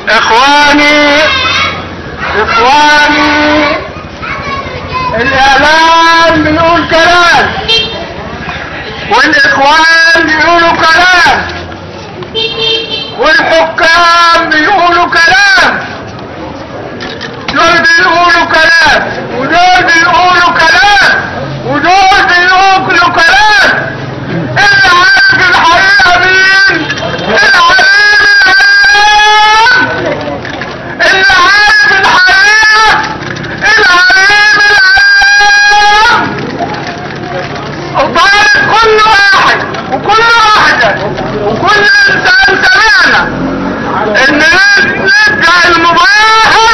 اخواني اخواني الاعلام بيقول كلام والاخوان بيقولوا كلام والحكام بيقولوا كلام دول بيقولوا كلام ودول بيقولوا كلام ودول بيقولوا كلام اللي عارف الحقيقة مين العليم العلام اللي عارف الحقيقة العليم العلام وطالب كل واحد وكل واحدة وكل انسان سمعنا ان نبدأ المباحث